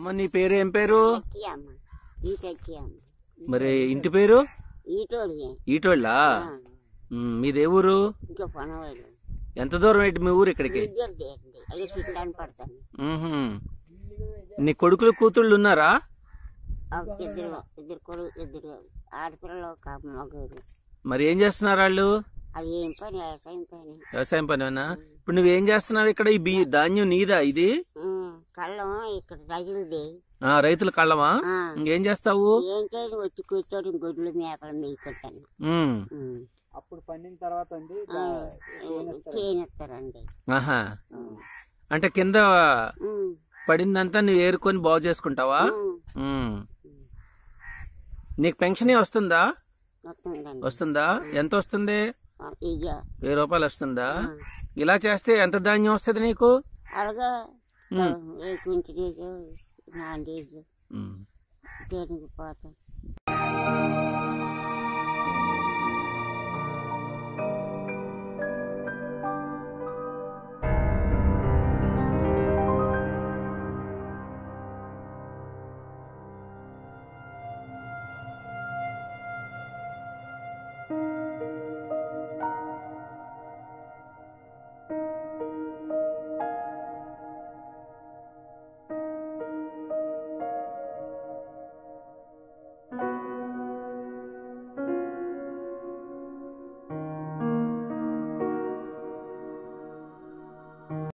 అమ్మ నీ పేరు ఏం పేరు అమ్మ ఈటొచ్చామ్మ మరి ఇంటి పేరు ఈటోడికి ఈటోళ్ళ మీదే ఊరు ఇంకా పనవాడు ఎంత దూరం ఏంటి మీ ఊరు ఇక్కడికి ఇద్దరు దేకండి అవి తినడానికి పడతాను మ్మ్హ్మ్. నీ కొడుకులు కూతుళ్ళు ఉన్నారా ఒక ఇద్దరు ఇద్దరు కొడుకు ఇద్దరు ఆడపిల్లలు ఒక మగడు మరి ఏం చేస్తున్నారు వాళ్ళు అది ఏం పని వ్యవసాయం పని వ్యవసాయం పనేనా ఇప్పుడు నువ్వేం చేస్తున్నావు ఇక్కడ ఈ బి- ధాన్యం నీదా ఇది ఉమ్, కళ్ళం ఇక్కడ రైతులది ఆ రైతుల కళ్ళమా ఆ, ఇంకేం చేస్తావు ఏం చేయను వచ్చి కూర్చొని గొడ్లు మేకలు మేకుంటాను ఉమ్. అప్పుడు పండిన తర్వాత అండి చేయనిస్తారండి ఆహా అంటే కింద పడిందంతా నువ్వు ఏరుకొని బాగు చేసుకుంటావా ఉమ్. నీకు పెన్షన్ వస్తుందా వస్తుందండి వస్తుందా ఎంత వస్తుంది ఆ, ఇక వెయ్యి రూపాయలు వస్తుందా ఇలా చేస్తే ఎంత ధాన్యం వస్తుంది నీకు అలాగా ఏ కుంటి డేసు నాలుగు డేసు ఉమ్. దేనికి పోతాం